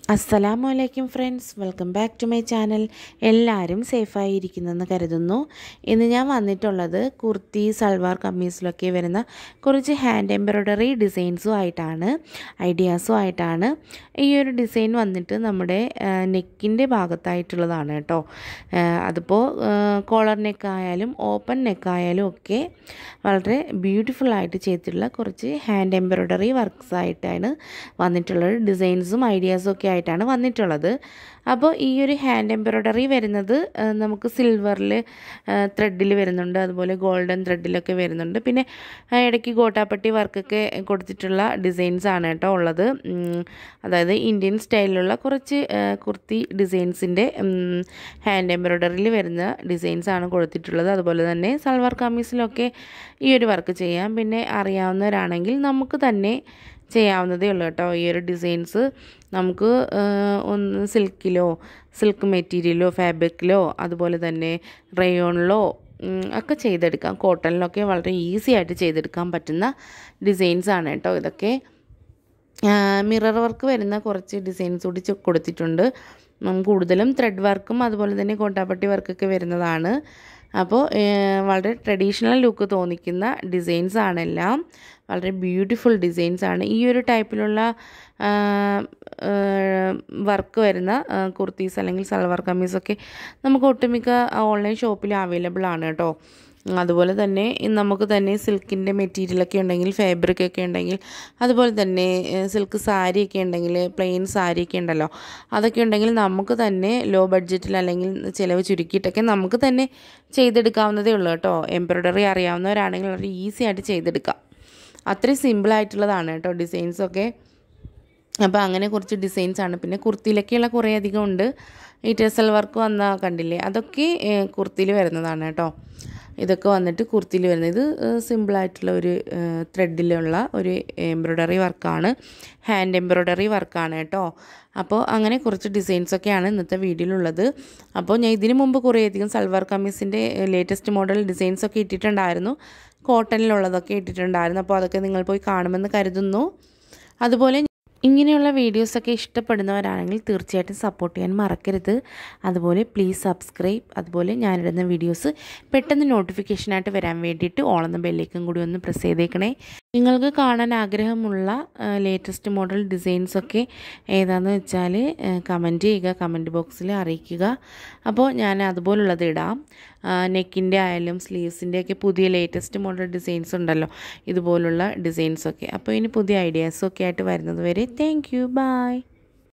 അസ്സലാമു അലൈക്കും friends welcome back to my channel എല്ലാവരും സേഫായി ഇരിക്കുന്നെന്ന് കരുതുന്നു ഇന്ന് ഞാൻ വന്നിട്ടുള്ളത് കുർത്തി സൽവാർ കമ്മീസിലൊക്കെ വരുന്ന കുറച്ച് ഹാൻഡ് എംബ്രോയ്ഡറി ഡിസൈൻസും ആയിട്ടാണ് ഐഡിയാസും ആയിട്ടാണ് ഈ ഒരു ഡിസൈൻ വന്നിട്ട് നമ്മുടെ നെക്കിൻ്റെ ഭാഗത്തായിട്ടുള്ളതാണ് കേട്ടോ അതിപ്പോൾ കോളർ നെക്കായാലും ഓപ്പൺ നെക്കായാലും ഒക്കെ വളരെ ബ്യൂട്ടിഫുൾ ആയിട്ട് ചെയ്തിട്ടുള്ള കുറച്ച് ഹാൻഡ് എംബ്രോയ്ഡറി വർക്ക്സ് ആയിട്ടാണ് വന്നിട്ടുള്ളത് ഡിസൈൻസും ഐഡിയാസും ഒക്കെ ആയിട്ടാണ് വന്നിട്ടുള്ളത് അപ്പോൾ ഈ ഒരു ഹാൻഡ് എംബ്രോയ്ഡറി വരുന്നത് നമുക്ക് സിൽവറിൽ ത്രെഡിൽ വരുന്നുണ്ട് അതുപോലെ ഗോൾഡൻ ത്രെഡിലൊക്കെ വരുന്നുണ്ട് പിന്നെ ഇടയ്ക്ക് ഗോട്ടാപ്പട്ടി വർക്കൊക്കെ കൊടുത്തിട്ടുള്ള ഡിസൈൻസ് ആണ് കേട്ടോ ഉള്ളത് അതായത് ഇന്ത്യൻ സ്റ്റൈലിലുള്ള കുറച്ച് കുർത്തി ഡിസൈൻസിൻ്റെ ഹാൻഡ് എംബ്രോയ്ഡറിയിൽ വരുന്ന ഡിസൈൻസ് ആണ് കൊടുത്തിട്ടുള്ളത് അതുപോലെ തന്നെ സൽവാർ കമ്മീസിലൊക്കെ ഈ ഒരു വർക്ക് ചെയ്യാം പിന്നെ അറിയാവുന്നവരാണെങ്കിൽ നമുക്ക് തന്നെ ചെയ്യാവുന്നതേ ഉള്ളൂ കേട്ടോ ഈ ഒരു ഡിസൈൻസ് നമുക്ക് ഒന്ന് സിൽക്കിലോ സിൽക്ക് മെറ്റീരിയലോ ഫാബ്രിക്കിലോ അതുപോലെ തന്നെ റയോണിലോ ഒക്കെ ചെയ്തെടുക്കാം കോട്ടണിലൊക്കെ വളരെ ഈസി ആയിട്ട് ചെയ്തെടുക്കാൻ പറ്റുന്ന ഡിസൈൻസ് ആണ് കേട്ടോ ഇതൊക്കെ മിറർ വർക്ക് വരുന്ന കുറച്ച് ഡിസൈൻസ് കൂടി കൊടുത്തിട്ടുണ്ട് കൂടുതലും ത്രെഡ് വർക്കും അതുപോലെ തന്നെ കോട്ടാപ്പട്ടി വർക്കൊക്കെ വരുന്നതാണ് അപ്പോൾ വളരെ ട്രഡീഷണൽ ലുക്ക് തോന്നിക്കുന്ന ഡിസൈൻസ് ആണെല്ലാം വളരെ ബ്യൂട്ടിഫുൾ ഡിസൈൻസ് ആണ് ഈ ഒരു ടൈപ്പിലുള്ള വർക്ക് വരുന്ന കുർത്തീസ് അല്ലെങ്കിൽ സൽവാർ കമ്മീസൊക്കെ നമുക്ക് ഒട്ടുമിക്ക ഓൺലൈൻ ഷോപ്പിൽ അവൈലബിൾ ആണ് കേട്ടോ അതുപോലെ തന്നെ നമുക്ക് തന്നെ സിൽക്കിൻ്റെ മെറ്റീരിയലൊക്കെ ഉണ്ടെങ്കിൽ ഫാബ്രിക് ഒക്കെ ഉണ്ടെങ്കിൽ അതുപോലെ തന്നെ സിൽക്ക് സാരിയൊക്കെ ഉണ്ടെങ്കിൽ പ്ലെയിൻ സാരിയൊക്കെ ഉണ്ടല്ലോ അതൊക്കെ ഉണ്ടെങ്കിൽ നമുക്ക് തന്നെ ലോ ബഡ്ജറ്റിൽ അല്ലെങ്കിൽ ചിലവ് ചുരുക്കിയിട്ടൊക്കെ നമുക്ക് തന്നെ ചെയ്തെടുക്കാവുന്നതേ ഉള്ളൂ കേട്ടോ എംബ്രോയ്ഡറി അറിയാവുന്നവരാണെങ്കിൽ വളരെ ഈസി ആയിട്ട് ചെയ്തെടുക്കാം അത്രയും സിമ്പിളായിട്ടുള്ളതാണ് കേട്ടോ ഡിസൈൻസൊക്കെ അപ്പോൾ അങ്ങനെ കുറച്ച് ഡിസൈൻസ് ആണ് പിന്നെ കുർത്തിയിലൊക്കെയുള്ള കുറേ അധികം ഉണ്ട് ഈ ടെസൽ വർക്ക് വന്ന കണ്ടില്ലേ അതൊക്കെ കുർത്തിയിൽ വരുന്നതാണ് കേട്ടോ ഇതൊക്കെ വന്നിട്ട് കുർത്തിയിൽ വരുന്നത് ഇത് സിമ്പിളായിട്ടുള്ള ഒരു ത്രെഡിലുള്ള ഒരു എംബ്രോയ്ഡറി വർക്കാണ് ഹാൻഡ് എംബ്രോയ്ഡറി വർക്കാണ് കേട്ടോ അപ്പോൾ അങ്ങനെ കുറച്ച് ഡിസൈൻസൊക്കെയാണ് ഇന്നത്തെ വീഡിയോയിലുള്ളത് അപ്പോൾ ഞാൻ ഇതിനു മുമ്പ് കുറേയധികം സൽവാർ കമ്മീസിൻ്റെ ലേറ്റസ്റ്റ് മോഡൽ ഡിസൈൻസൊക്കെ ഇട്ടിട്ടുണ്ടായിരുന്നു കോട്ടണിലുള്ളതൊക്കെ ഇട്ടിട്ടുണ്ടായിരുന്നു അപ്പോൾ അതൊക്കെ നിങ്ങൾ പോയി കാണുമെന്ന് കരുതുന്നു അതുപോലെ ഇങ്ങനെയുള്ള വീഡിയോസൊക്കെ ഇഷ്ടപ്പെടുന്നവരാണെങ്കിൽ തീർച്ചയായിട്ടും സപ്പോർട്ട് ചെയ്യാൻ മറക്കരുത് അതുപോലെ പ്ലീസ് സബ്സ്ക്രൈബ് അതുപോലെ ഞാനിടുന്ന വീഡിയോസ് പെട്ടെന്ന് നോട്ടിഫിക്കേഷനായിട്ട് വരാൻ വേണ്ടിയിട്ട് ഓളെന്ന ബെല്ലേക്കും കൂടി ഒന്ന് പ്രസ് ചെയ്തേക്കണേ നിങ്ങൾക്ക് കാണാൻ ആഗ്രഹമുള്ള ലേറ്റസ്റ്റ് മോഡൽ ഡിസൈൻസൊക്കെ ഏതാണെന്ന് വെച്ചാൽ കമൻറ്റ് ചെയ്യുക കമൻറ്റ് ബോക്സിൽ അറിയിക്കുക അപ്പോൾ ഞാൻ അതുപോലുള്ളത് ഇടാം നെക്കിൻ്റെ ആയാലും സ്ലീവ്സിൻ്റെ ഒക്കെ പുതിയ ലേറ്റസ്റ്റ് മോഡൽ ഡിസൈൻസ് ഉണ്ടല്ലോ ഇതുപോലുള്ള ഡിസൈൻസൊക്കെ അപ്പോൾ ഇനി പുതിയ ഐഡിയാസൊക്കെ ആയിട്ട് വരുന്നത് വരെ താങ്ക് യു ബൈ